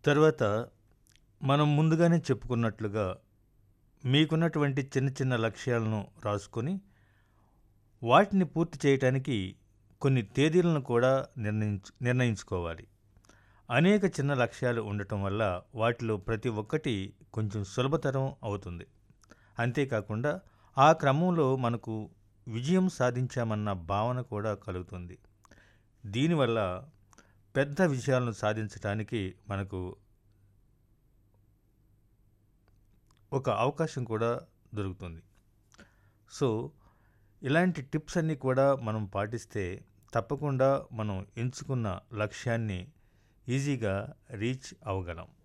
తర్వాత మనం ముందుగానే చెప్పుకున్నట్లుగా మీకున్నటువంటి చిన్న చిన్న లక్ష్యాలను రాసుకొని వాటిని పూర్తి చేయటానికి కొన్ని తేదీలను కూడా నిర్ణయించు నిర్ణయించుకోవాలి అనేక చిన్న లక్ష్యాలు ఉండటం వల్ల వాటిలో ప్రతి ఒక్కటి కొంచెం సులభతరం అవుతుంది అంతేకాకుండా ఆ క్రమంలో మనకు విజయం సాధించామన్న భావన కూడా కలుగుతుంది దీనివల్ల పెద్ద విజయాలను సాధించడానికి మనకు ఒక అవకాశం కూడా దొరుకుతుంది సో ఇలాంటి టిప్స్ అన్నీ కూడా మనం పాటిస్తే తప్పకుండా మనం ఎంచుకున్న లక్ష్యాన్ని ఈజీగా రీచ్ అవ్వగలం